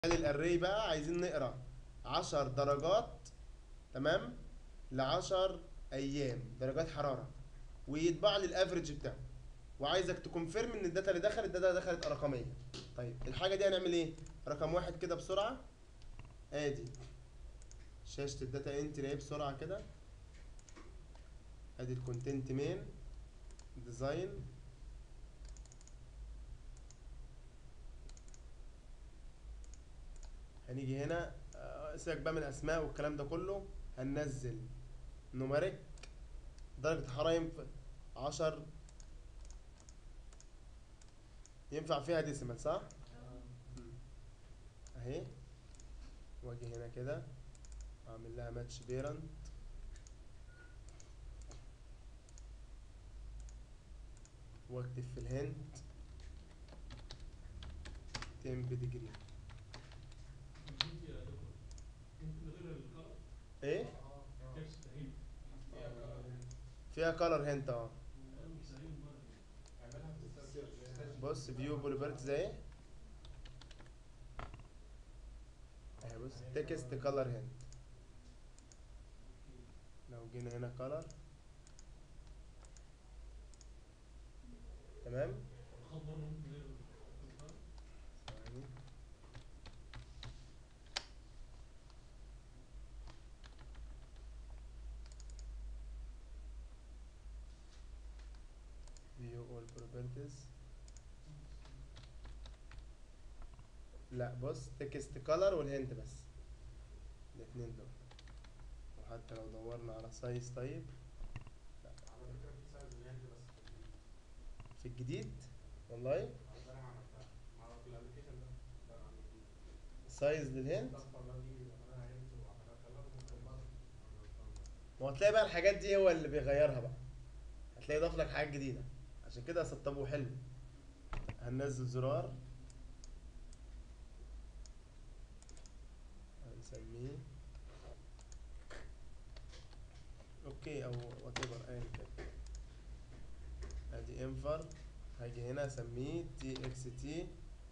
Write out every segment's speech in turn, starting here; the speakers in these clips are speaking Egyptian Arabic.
الاري بقى عايزين نقرا 10 درجات تمام ل 10 ايام درجات حراره ويطبع لي الافريج بتاعه وعايزك تكونفيرم ان الداتا اللي دخلت الداتا دخلت رقميه طيب الحاجه دي هنعمل ايه رقم واحد كده بسرعه ادي شاشه الداتا انتري اهي بسرعه كده ادي الكونتنت مين ديزاين هنيجي هنا آه، سيبك بقى من الاسماء والكلام ده كله هننزل نوميريك درجة حرارة ينفع عشر ينفع فيها ديسيمال صح؟ مم. اهي واجي هنا كده اعمل لها ماتش بيرنت واكتب في الهنت تمب ديجري ايه؟ فيها كولر هنت اه بص فيو بوليفرت زي ايه اهي بص تكست كولر هنت لو جينا هنا كولر تمام ثواني view all properties لا بص تكست كولر والهنت بس الاتنين دول وحتى لو دورنا على سايز طيب لا على فكرة في سايز الهند بس في الجديد والله ده انا عملتها مع في الابلكيشن ده ده انا عملته سايز للهنت الاصفر ده دي بعملها هند وعملها كلر ممكن بقى ما هو هتلاقي بقى الحاجات دي هو اللي بيغيرها بقى هتلاقي ضاف لك حاجات جديدة عشان كده سطبه حلو هننزل زرار هنسميه اوكي او وات ايفر ايا كان ادي انفر هاجي هنا اسميه تي اكس تي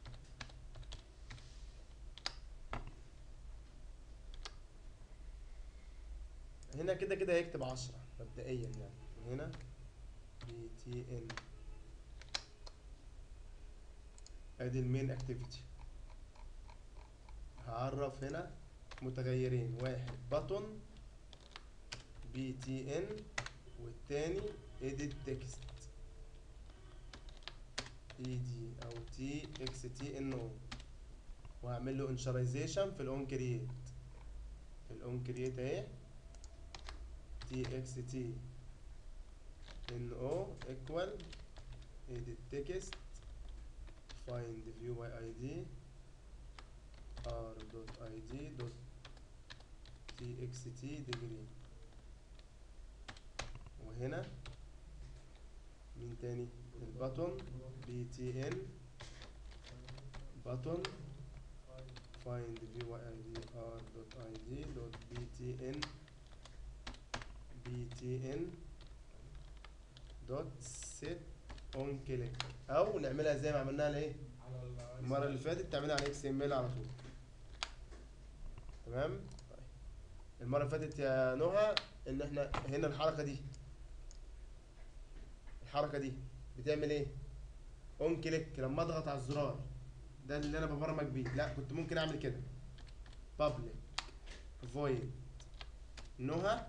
هنا كده كده هيكتب عشرة مبدئيا يعني وهنا بي تي ان ادي المين اكتيفيتي هعرف هنا متغيرين واحد بطن بي تي ان والتاني edit text اي دي او تي اكس تي ان او وهعمل له initialization في الاون كرييت في الاون كرييت اهي تي اكس تي ان او equal edit text find view by id r dot id dot txt degree وهنا مين تاني البطن بي تي ان بطن find view by id r dot id dot btn btn دوت set on click او نعملها زي ما عملناها لايه على ال المره اللي فاتت تعملها على اكس ام ال على طول تمام طيب المره اللي فاتت يا نهى ان احنا هنا الحركه دي الحركه دي بتعمل ايه اون كليك لما اضغط على الزرار ده اللي انا ببرمج بيه لا كنت ممكن اعمل كده public void نهى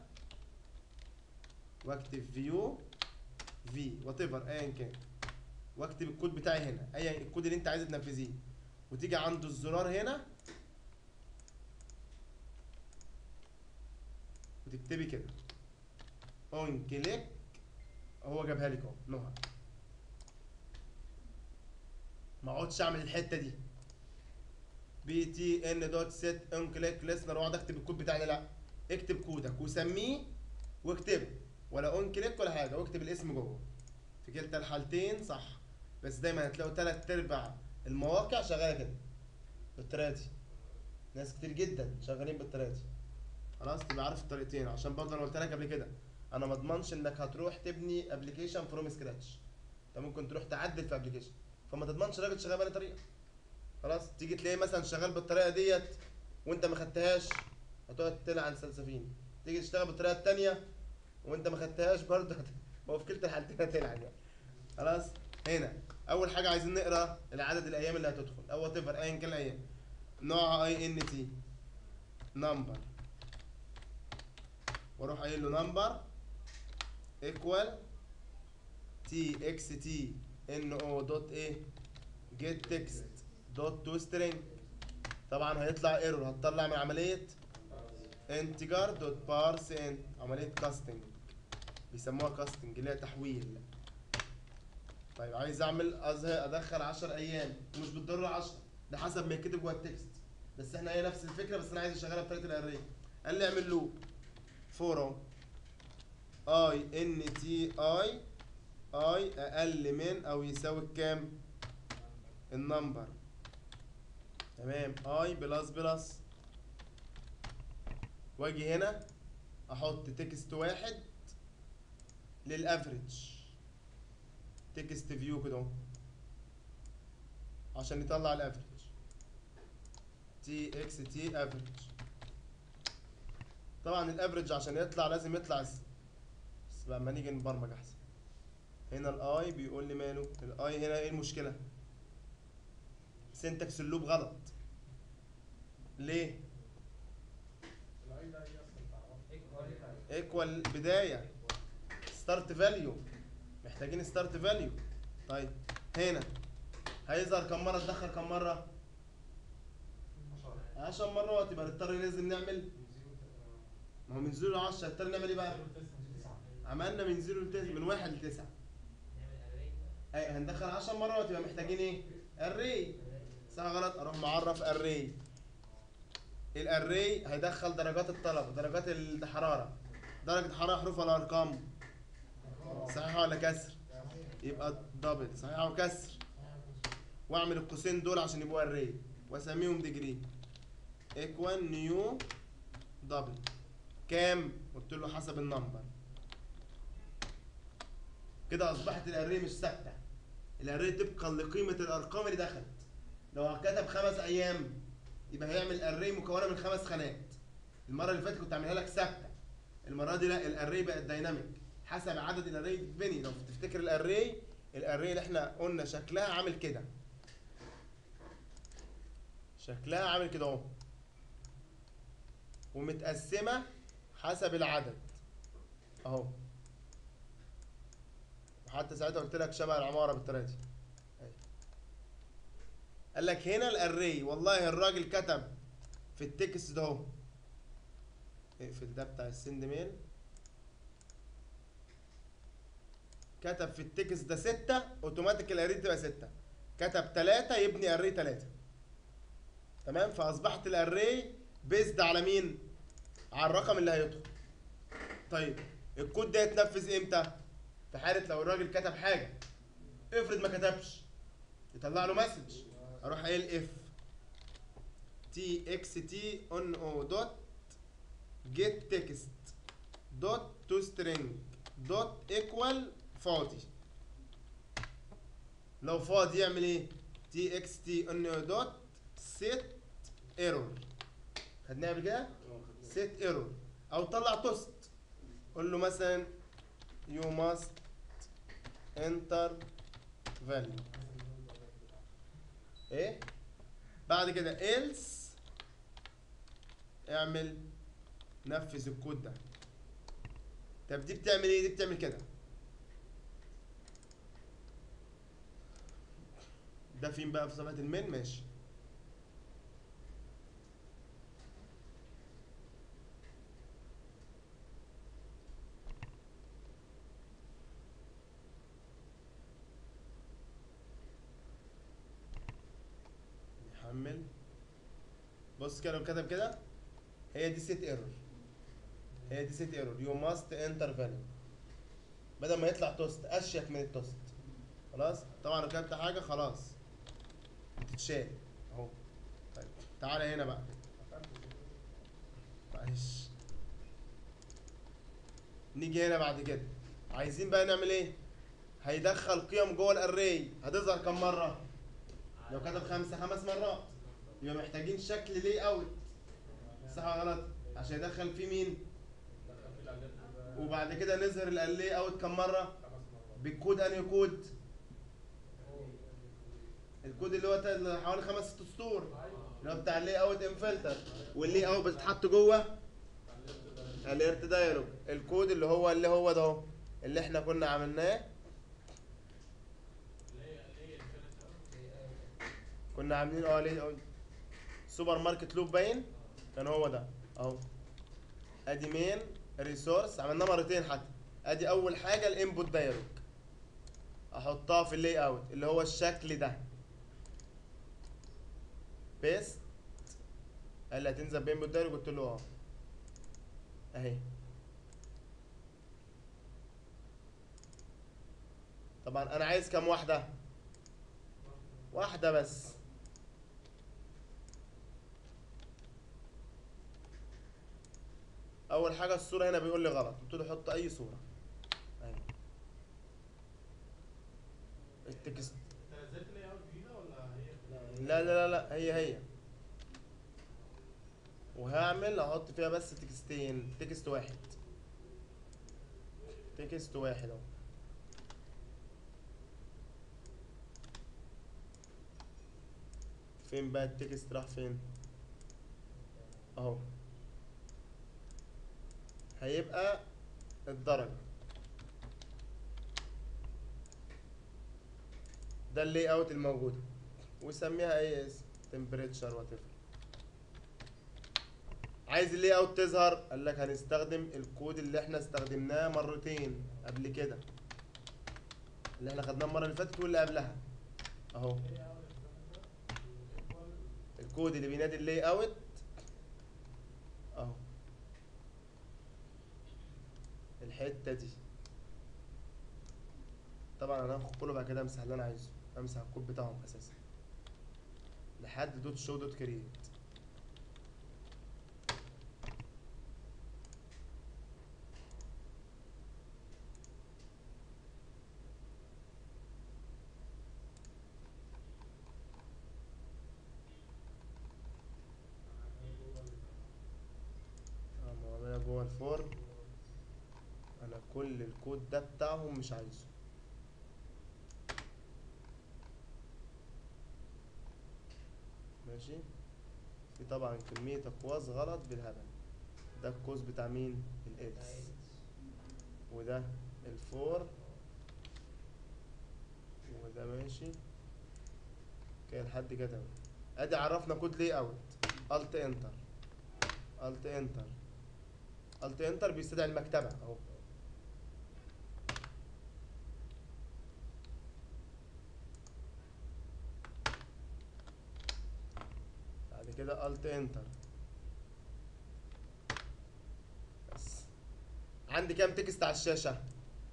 واكتب فيو في وات ايفر ايا كان واكتب الكود بتاعي هنا ايا الكود اللي انت عايز تنفذيه وتيجي عند الزرار هنا وتكتبي كده اون كليك هو جابها لك اهو نهى ما اقعدش اعمل الحته دي بي تي ان دوت سيت اون كليك ليسنر واقعد اكتب الكود بتاعي لا اكتب كودك وسميه واكتبه ولا اون كليك ولا حاجه واكتب الاسم جوه في كلتا الحالتين صح بس دايما هتلاقوا تلات ارباع المواقع شغاله كده بالطريقه دي ناس كتير جدا شغالين بالطريقه دي خلاص تبقى عارف الطريقتين عشان برضه انا قلت لك قبل كده انا ما اضمنش انك هتروح تبني ابلكيشن فروم سكراتش انت ممكن تروح تعدل في ابلكيشن فما تضمنش الراجل شغال بأي طريقه خلاص تيجي تلاقيه مثلا شغال بالطريقه ديت وانت ما خدتهاش هتقعد تلعن سلسفين تيجي تشتغل بالطريقه التانية وانت ما خدتهاش برضه هت- هو في كلتا الحالتين هتلعن يعني خلاص هنا اول حاجه عايزين نقرا العدد الايام اللي هتدخل او وات ايفر ايا كان الايام نوعها اي ان تي نمبر واروح قايل له نمبر ايكوال تي اكس تي ان او دوت ايه جيت تكست دوت تو سترينج طبعا هيطلع ايرور هتطلع من عمليه انتجر دوت بارس انت عمليه كاستنج بيسموها كاستنج اللي هي تحويل طيب عايز اعمل أظهر ادخل 10 ايام ومش بالضروره 10 ده حسب ما يتكتب جوه التكست بس احنا هي نفس الفكره بس انا عايز اشغلها بطريقه الاري قال لي اعمل لوب فورم اي ان تي اي اي اقل من او يساوي كام النمبر تمام اي بلس بلس واجي هنا احط تكست واحد للافريج تكست فيو كده اهو عشان يطلع الافريج تي اكس تي افريج طبعا الافريج عشان يطلع لازم يطلع س- بس لما نيجي نبرمج احسن هنا الاي بيقول لي ماله الاي هنا ايه المشكله سنتكس اللوب غلط ليه الاي ده ايه اصلا تعرف ايكوال بدايه ستارت فاليو محتاجين ستارت فاليو طيب هنا هيظهر كم مره تدخل كم مره 10 مرات يبقى نضطر لازم نعمل ما هو من 0 ل 10 هنضطر نعمل ايه بقى عملنا من 0 ل 9 من 1 ل 9 اي هندخل 10 مرات يبقى محتاجين ايه اري صح غلط اروح معرف اري الاري هيدخل درجات الطلب درجات الحراره درجه حراره حروف ولا ارقام صحيح ولا كسر يبقى دبل صحيح او كسر واعمل القوسين دول عشان يبقوا اري واسميهم ديجري ايكوال نيو دبل كام قلت له حسب النمبر كده اصبحت الاري مش ثابته الاري طبقا لقيمه الارقام اللي دخلت لو كتب خمس ايام يبقى هيعمل اري مكونه من خمس خانات المره اللي فاتت كنت عاملها لك ثابته المره دي لا الاري بقت دايناميك حسب عدد الاري بتتبني لو تفتكر الاري الاري اللي احنا قلنا شكلها عامل كده شكلها عامل كده اهو ومتقسمه حسب العدد اهو وحتى ساعتها قلت لك شبه العماره بالطريقه دي أهي. قال لك هنا الاري والله الراجل كتب في التكست ده اهو اقفل ده بتاع السند ميل كتب في التكست ده ستة اوتوماتيك الاري تبقى ستة كتب تلاتة يبني اري تلاتة تمام فاصبحت الاري بيزد على مين على الرقم اللي هيدخل طيب الكود ده يتنفذ امتى في حاله لو الراجل كتب حاجه افرض ما كتبش يطلع له مسج اروح قايل اف تي اكس تي اون او دوت جيت تكست دوت تو سترينج دوت ايكوال فاضي لو فاضي يعمل ايه تي اكس تي اون او دوت سيت ايرور خدناها قبل كده سيت ايرور او طلع توست قول له مثلا you must enter value ايه بعد كده else اعمل نفذ الكود ده طب دي بتعمل ايه دي بتعمل كده ده فين بقى في صفحة المين ماشي نحمل بص كده لو كتب كده هي دي سيت ايرور هي دي سيت ايرور يو ماست انتر فاليو بدل ما يطلع توست اشيك من التوست خلاص طبعا لو كتبت حاجه خلاص بتتشال اهو طيب تعالى هنا بقى معلش نيجي هنا بعد كده عايزين بقى نعمل ايه هيدخل قيم جوه الاري هتظهر كم مره لو كتب خمسة خمس مرات يبقى محتاجين شكل لي اوت صح ولا غلط عشان يدخل فيه مين دخل في الاليرت ده وبعد كده نظهر اللي اوت كم مره خمس مرات بالكود انهي كود الكود اللي هو تا- حوالي خمس ست سطور اللي هو بتاع اللي اوت انفلتر واللي اوت بتتحط جوه اليرت دايلوج الكود اللي هو اللي هو ده اهو اللي احنا كنا عملناه كنا عاملين اه ليه اه سوبر ماركت لوب باين كان هو ده اهو ادي مين ريسورس عملناه مرتين حتى ادي اول حاجه الانبوت دايلوج احطها في اللاي اوت اللي هو الشكل ده بيست قال لي هتنزل بانبوت دايلوج قلت له اه اهي طبعا انا عايز كام واحده واحده بس اول حاجه الصوره هنا بيقول لي غلط قلت له حط اي صوره اهي التكست انت نزلت لي اوت جديده ولا هي لا لا لا لا هي هي وهعمل احط فيها بس تكستين تكست واحد تكست واحد اهو فين بقى التكست راح فين اهو هيبقى الدرجة ده اللي اوت الموجودة وسميها اي اسم تمبريتشر وات عايز اللي اوت تظهر قال لك هنستخدم الكود اللي احنا استخدمناه مرتين قبل كده اللي احنا خدناه المره اللي فاتت واللي قبلها اهو الكود اللي بينادي اللي اوت اهو الحته دي طبعا انا هاخد كله بعد كده امسح اللي انا عايزه امسح الكود بتاعهم اساسا لحد دوت شو دوت كريت اما اعملها جوه الفورم انا كل الكود ده بتاعهم مش عايزه ماشي في طبعا كمية اقواس غلط بالهبل ده القوس بتاع مين الالس وده الفور وده ماشي كده لحد كده أهو. ادي عرفنا كود لي اوت الت انتر الت انتر الت انتر بيستدعي المكتبة اهو بعد كده الت انتر بس عندي كام تكست على الشاشة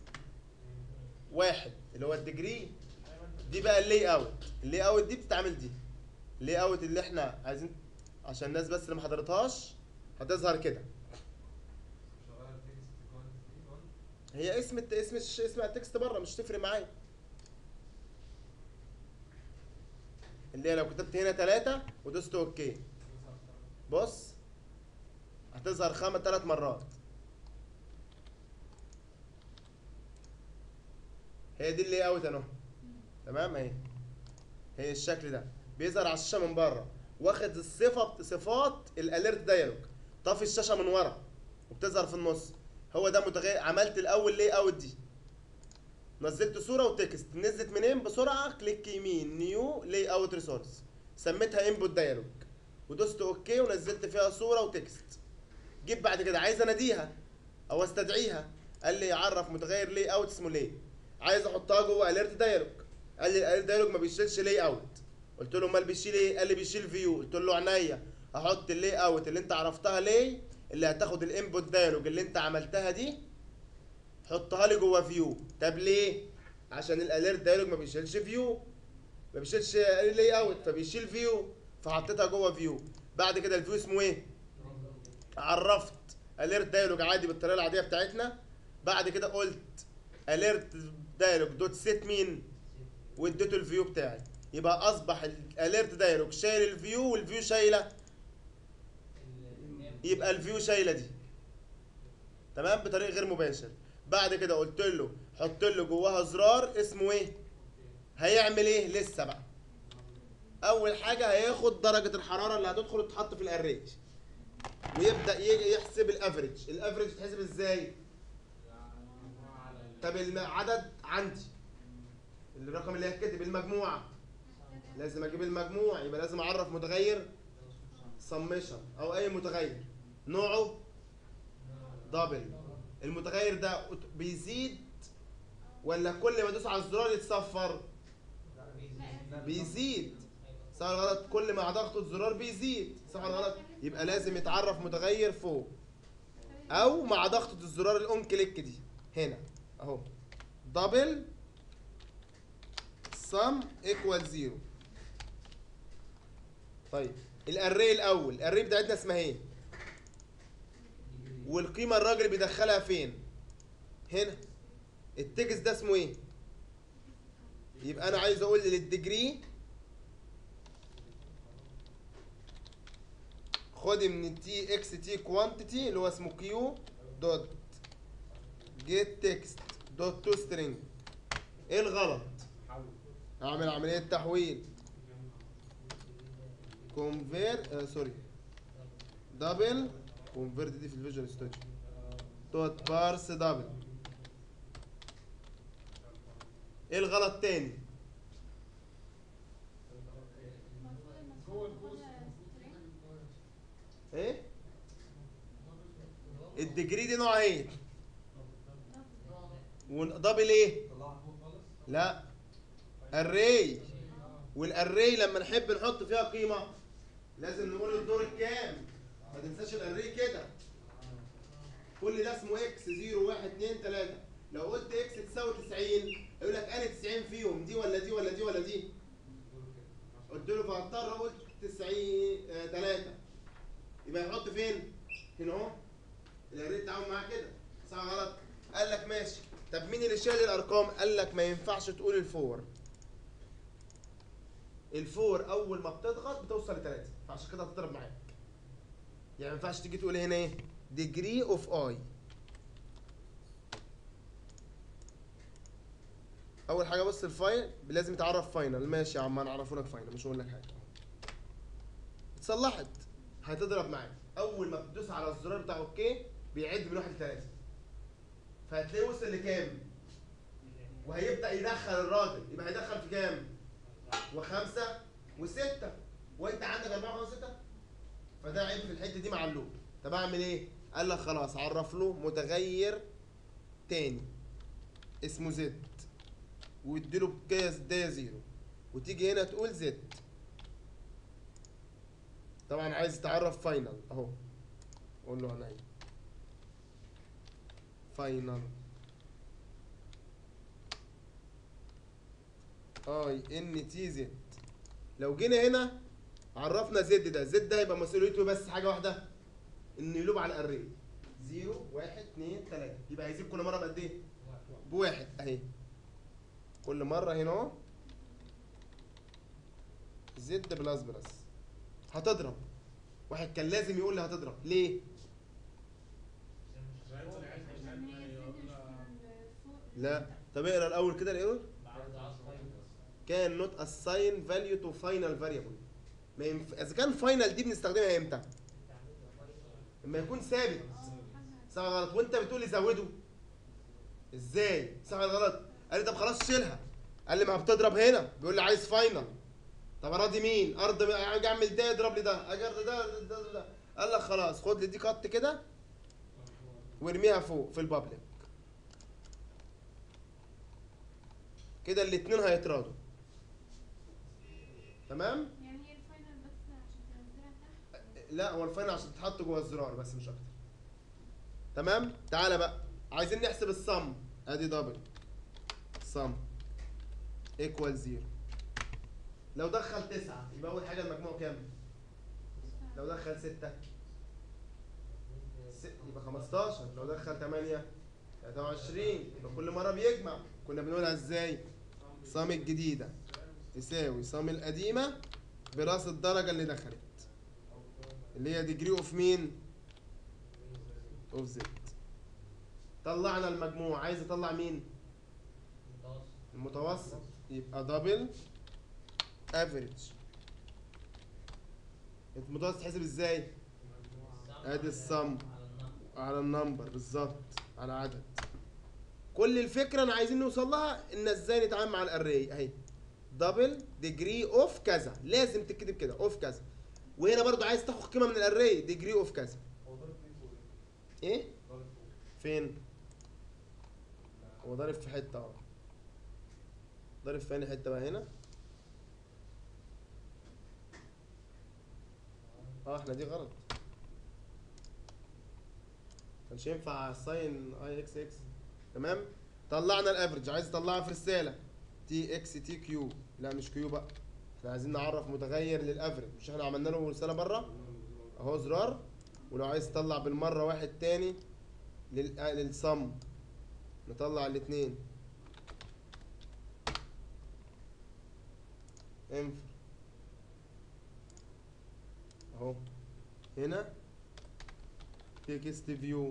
واحد اللي هو الديجري دي بقى اللي اوت اللي اوت دي بتتعمل دي اللي اوت اللي احنا عايزين عشان الناس بس اللي ما حضرتهاش هتظهر كده هي اسم الت... اسم الش... اسم التكست بره مش تفرق معايا اللي هي لو كتبت هنا ثلاثة ودوست اوكي بص هتظهر خمس ثلاث مرات هي دي اللي اوت اهو تمام اهي هي الشكل ده بيظهر على الشاشه من بره واخد الصفه صفات الاليرت دايلوج طافي الشاشه من ورا وبتظهر في النص هو ده متغير عملت الاول لي اوت دي نزلت صوره وتكست نزلت منين بسرعه كليك يمين نيو لي اوت ريسورس سميتها انبوت دايلوج ودوست اوكي ونزلت فيها صوره وتكست جيت بعد كده عايز اناديها او استدعيها قال لي عرف متغير لي اوت اسمه ليه عايز احطها جوه اليرت دايلوج قال لي الاليرت دايلوج ما بيشيلش لي اوت قلت له امال بيشيل ايه قال لي بيشيل فيو قلت له عينيا احط اللي اوت اللي انت عرفتها ليه اللي هتاخد الانبوت دايلوج اللي انت عملتها دي حطها لي جوه فيو طب ليه عشان الاليرت دايلوج ما بيشيلش فيو ما بيشيلش لي اوت فبيشيل فيو فحطيتها جوه فيو بعد كده الفيو اسمه ايه عرفت اليرت دايلوج عادي بالطريقه العاديه بتاعتنا بعد كده قلت اليرت دايلوج دوت سيت مين واديته الفيو بتاعي يبقى اصبح الاليرت دايلوج شايل الفيو والفيو شايله يبقى الفيو شايله دي تمام بطريق غير مباشر بعد كده قلت له حط له جواها زرار اسمه ايه هيعمل ايه لسه بقى اول حاجه هياخد درجه الحراره اللي هتدخل وتتحط في الاريج ويبدا ي- يحسب الافريج الافريج تحسب ازاي طب العدد عندي الرقم اللي هيتكتب المجموعه لازم اجيب المجموع يبقى لازم اعرف متغير سمشن او اي متغير نوعه دبل المتغير ده أوت- بيزيد ولا كل ما ادوس على الزرار يتصفر بيزيد صح ولا غلط كل ما ضغط الزرار بيزيد صح ولا غلط يبقى لازم يتعرف متغير فوق او مع ضغطة الزرار الاون كليك دي هنا اهو دبل sum equal زيرو طيب الاري الاول الاري بتاعتنا اسمها ايه والقيمه الراجل بيدخلها فين هنا التكست ده اسمه ايه يبقى انا عايز اقول للديجري خد من تي اكس تي كوانتيتي اللي هو اسمه كيو دوت جيت تكست دوت تو سترينج ايه الغلط اعمل عمليه تحويل كونفير آه سوري دبل كونفيرت دي في الفيجوال ستوديو دوت بارس دبل ايه الغلط تاني ايه الديجري دي نوعها ايه ودبل ايه لا الري والاري لما نحب نحط فيها قيمه لازم نقول الدور الكام ما تنساش الاري كده كل ده اسمه اكس 0 1 2 3 لو قلت اكس تساوي 90 يقول لك انا 90 فيهم دي ولا دي ولا دي ولا دي قلت له فهضطر اقول 90 آه 3 يبقى يحط فين؟ هنا اهو الاري تعاون معاه كده صح ولا غلط؟ قال لك ماشي طب مين اللي شايل الارقام؟ قال لك ما ينفعش تقول الفور الفور اول ما بتضغط بتوصل لثلاثة فعشان كده هتضرب معاك يعني ما ينفعش تيجي تقول هنا ايه degree of i اول حاجه بص الفايل لازم يتعرف فاينل ماشي يا عم هنعرفه لك فاينل مش هقول لك حاجه اتصلحت هتضرب معاك اول ما بتدوس على الزرار بتاع اوكي بيعد من واحد لثلاثه فهتلاقيه وصل لكام وهيبدا يدخل الراجل يبقى هيدخل في كام وخمسة وستة وانت عندك أربعة وخمسة وستة فده عيب في الحتة دي مع اللوب طب أعمل إيه؟ قال لك خلاص عرف له متغير تاني اسمه زد واديله بكاية زداية زيرو وتيجي هنا تقول زد طبعا عايز تعرف فاينل اهو قول له عينيا فاينل اي ان تي زد لو جينا هنا عرفنا زد ده زد ده يبقى مسؤوليته بس حاجه واحده انه يلوب على الاري 0 1 2 3 يبقى هيزيد كل مره بقد ايه بواحد اهي كل مره هنا اهو زد بلس بلس هتضرب واحد كان لازم يقول لي هتضرب ليه لا طب اقرا الاول كده الايرور كان نوت اساين فاليو تو فاينل فاريبل ما ينف... اذا كان فاينل دي بنستخدمها امتى لما يكون ثابت صح ولا غلط وانت بتقول لي زوده ازاي صح ولا غلط قال لي طب خلاص شيلها قال لي ما بتضرب هنا بيقول لي عايز فاينل طب اراضي مين ارض مين؟ اجي اعمل ده يضرب لي ده اجي أرض ده ده, ده, ده. قال لك خلاص خد لي دي قط كده وارميها فوق في البابليك كده الاتنين هيتراضوا تمام يعني هي الفاينل بس عشان تنزلها تحت لا هو الفاينل عشان تتحط جوه الزرار بس مش اكتر تمام تعالى بقى عايزين نحسب الصم ادي دبل صم ايكوال زيرو لو دخل تسعة يبقى اول حاجه المجموع كام لو دخل ستة س- يبقى 15 لو دخل 8 23 يبقى كل مره بيجمع كنا بنقولها ازاي صام الجديده تساوي صم القديمة براس الدرجة اللي دخلت اللي هي ديجري اوف مين؟ اوف زد طلعنا المجموع عايز اطلع مين؟ المتوسط يبقى دبل افريج المتوسط تحسب ازاي؟ ادي السم على النمبر بالظبط على عدد كل الفكره انا عايزين نوصل لها ان ازاي نتعامل مع الاري اهي دبل ديجري اوف كذا لازم تكتب كده اوف كذا وهنا برضو عايز تاخد قيمه من الاري ديجري اوف كذا هو ضارب فين فوق ايه ضارب فوق فين هو ضارب في حته اه ضارب في أنهي حته بقى هنا اه احنا دي غلط كانش ينفع ساين اي اكس اكس تمام طلعنا الافرج عايز اطلعها في رساله تي اكس تي كيو لا مش كيو بقى احنا عايزين نعرف متغير للافرج مش احنا عملنا له رساله بره اهو زرار ولو عايز تطلع بالمره واحد تاني لل... للصم نطلع الاثنين انفر اهو هنا تكست فيو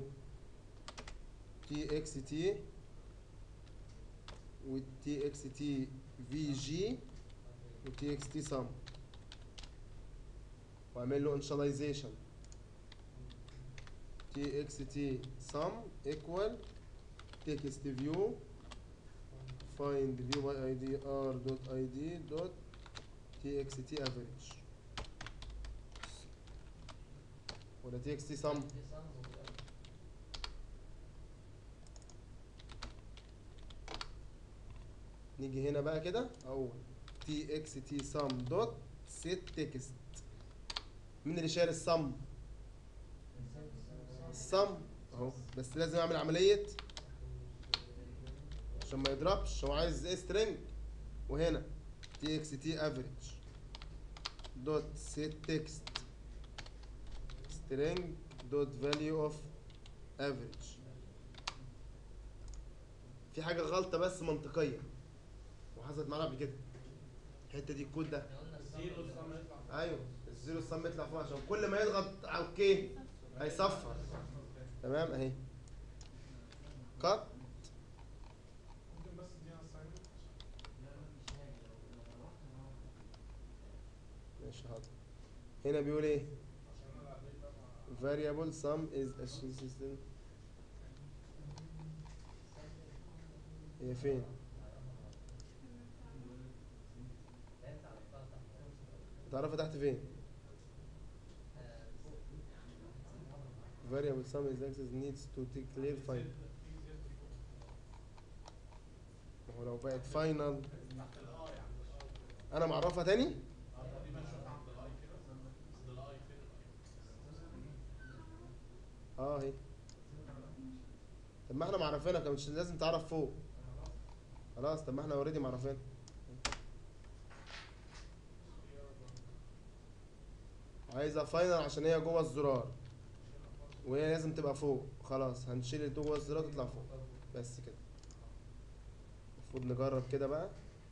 تي اكس تي والتي اكس تي في جي وتي اكس تي سم واعمل له انشاليزيشن تي اكس تي sum equal text view find view by id r dot id dot txt average ولا txt sum نيجي هنا بقى كده اقول txt sum dot set text مين اللي شايل السم السم اهو بس لازم اعمل عمليه عشان ما يضربش هو عايز ايه سترينج وهنا تي اكس تي افريج دوت سيت تكست سترينج دوت فاليو اوف افريج في حاجه غلطه بس منطقيه وحصلت معانا قبل كده الحته دي الكود ده زيرو السم يطلع ايوه الزيرو الصم يطلع فوق عشان كل ما يضغط على اوكي هيصفر تمام اهي كات ممكن بس ادينا assignment ماشي حاضر هنا بيقول ايه عشان انا العديد ده ما variable sum is a system هي فين تعرفها تحت فين variable sum is access needs to declare final ما هو لو بقت final تحت الاي عند الاي انا معرفها تاني اه تقريبا شوف عند الاي كده عند الاي فين الاي اه اهي طب ما احنا معرفينها كان مش لازم تعرف فوق خلاص طب ما احنا اوريدي معرفينها عايزها فاينل عشان هي جوه الزرار وهي لازم تبقى فوق خلاص هنشيل اللي جوه الزرار تطلع فوق بس كده المفروض نجرب كده بقى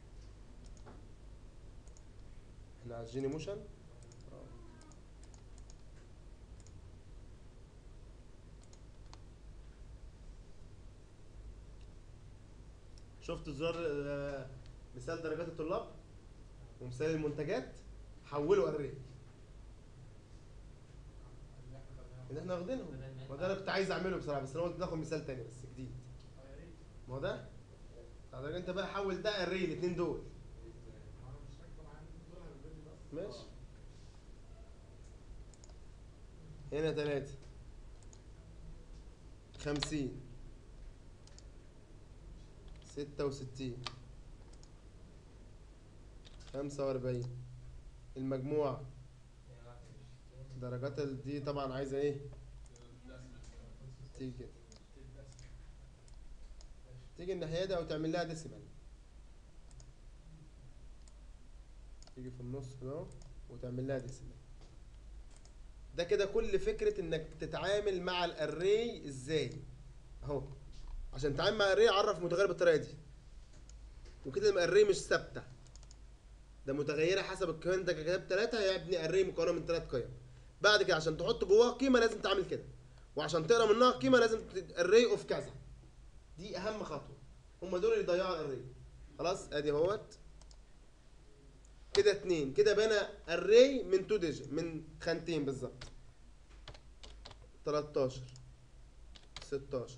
احنا على الجيني موشن اه. شفت زرار آه، مثال درجات الطلاب ومثال المنتجات حولوا اري اللي احنا خدناها اللي احنا واخدينهم ما ده انا كنت عايز اعمله بصراحه بس انا قلت ناخد مثال تاني بس جديد اه يا ريت ما هو ده حضرتك انت بقى حول ده اري الاثنين دول ما انا مش فاكر طبعا دول بالفيديو بس ماشي هنا تلاتة خمسين ستة وستين خمسة وأربعين المجموع درجات ال- دي طبعا عايزة ايه تيجي كده تيجي الناحية دي أو تعمل لها ديسيمال تيجي في النص كده اهو وتعمل لها ديسيمال ده كده كل فكرة انك تتعامل مع الاري ازاي اهو عشان تتعامل مع الاري عرف متغير بالطريقة دي وكده الاري مش ثابتة ده متغيره حسب القيم انت كتبت ثلاثه هيبني اري مكونه من ثلاث قيم بعد كده عشان تحط جواها قيمه لازم تعمل كده وعشان تقرا منها قيمه لازم اري اوف كذا دي اهم خطوه هم دول اللي يضيعوا الاري خلاص ادي اهوت كده اتنين كده بنى اري من تو ديجيت من خانتين بالظبط 13 16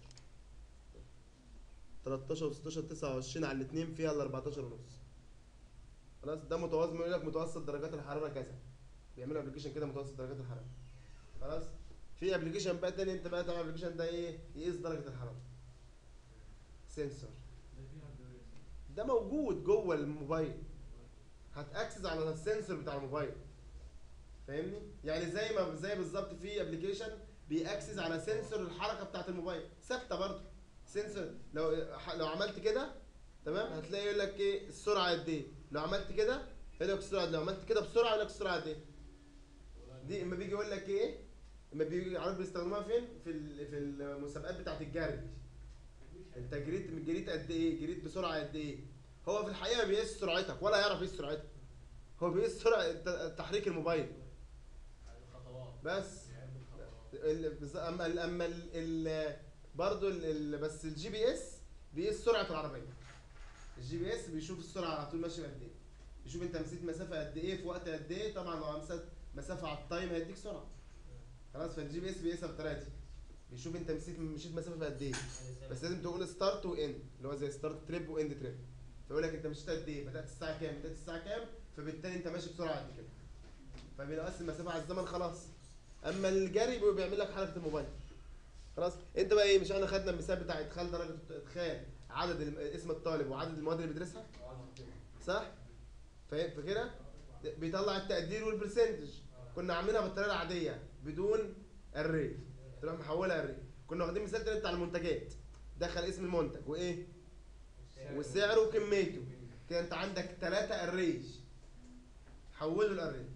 13 و 16 29 على الاثنين فيها ال 14 ونص خلاص ده متوازن يقول لك متوسط درجات الحراره كذا بيعملوا ابلكيشن كده متوسط درجات الحراره خلاص في ابلكيشن بقى تاني انت بقى تعمل ابلكيشن ده ايه يقيس درجه الحراره سنسور ده موجود جوه الموبايل هتاكسس على السنسور بتاع الموبايل فاهمني يعني زي ما زي بالظبط في ابلكيشن بيأكسس على سنسور الحركه بتاعت الموبايل ثابته برضه سنسور لو لو عملت كده تمام هتلاقي يقول لك ايه السرعه قد ايه لو عملت كده يقول لك السرعه لو عملت كده بسرعه يقول لك السرعه قد ايه دي اما بيجي يقول لك ايه اما بيجي عارف بيستخدموها فين في ال- في المسابقات بتاعت الجري انت جريت جريت قد ايه جريت بسرعه قد ايه هو في الحقيقه ما بيقيس سرعتك ولا يعرف يقيس سرعتك هو بيقيس سرعه الت- تحريك الموبايل الخطوات بس يعني الخطوات ال- بز- اما ال اما ال ال برضه ال ال بس الجي بي اس بيقيس سرعه العربيه الجي بي اس بيشوف السرعه على طول ماشيه قد ايه يشوف انت مشيت مسافه قد ايه في وقت قد ايه طبعا لو مسافه مسافه على التايم هيديك سرعه خلاص فالجي بي اس بيقيسها بالطريقه دي بيشوف انت مشيت مشيت مسافه قد ايه بس لازم تقول ستارت واند اللي هو زي ستارت تريب واند تريب فيقول لك انت مشيت قد ايه بدات الساعه كام بدات الساعه كام فبالتالي انت ماشي بسرعه قد كده فبينقص المسافه على الزمن خلاص اما الجري بيبقى بيعمل لك حركه الموبايل خلاص انت بقى ايه مش احنا خدنا المثال بتاع ادخال درجه ادخال عدد الم- اسم الطالب وعدد المواد اللي بيدرسها صح فاهم فكده بيطلع التقدير والبرسنتج كنا عاملينها بالطريقه العاديه بدون الري تروح محولها الري كنا واخدين مثال تاني بتاع المنتجات دخل اسم المنتج وايه وسعره وكميته كده انت عندك ثلاثة اريج حولوا الاريج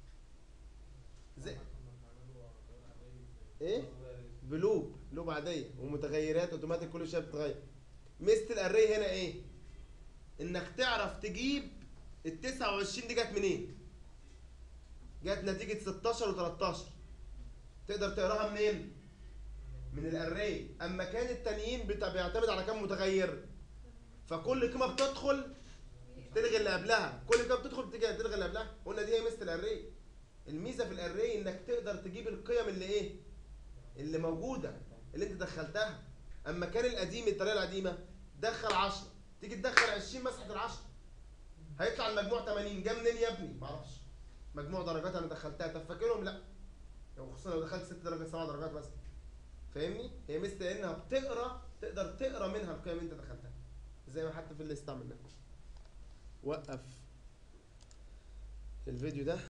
زي ايه بلوب لوب عاديه ومتغيرات اوتوماتيك كل شويه بتتغير ميزه الاري هنا ايه انك تعرف تجيب ال 29 دي جت منين جت نتيجه 16 و13 تقدر تقراها منين من الاري اما كان التانيين بتا- بيعتمد على كام متغير فكل قيمه بتدخل تلغي اللي قبلها كل قيمه بتدخل تيجي تلغي اللي قبلها قلنا دي هي ميزه الاري الميزه في الاري انك تقدر تجيب القيم اللي ايه اللي موجوده اللي انت دخلتها اما كان القديم الطريقه القديمه دخل 10 تيجي تدخل 20 مسحه ال 10 هيطلع المجموع 80 جه منين يا ابني معرفش مجموع درجات انا دخلتها طب فاكرهم لا لو خصوصا لو دخلت 6 درجات 7 درجات بس فاهمني هي ميزه انها بتقرا تقدر تقرا منها القيم اللي انت دخلتها زي ما حتى في اللي استعملناه وقف الفيديو ده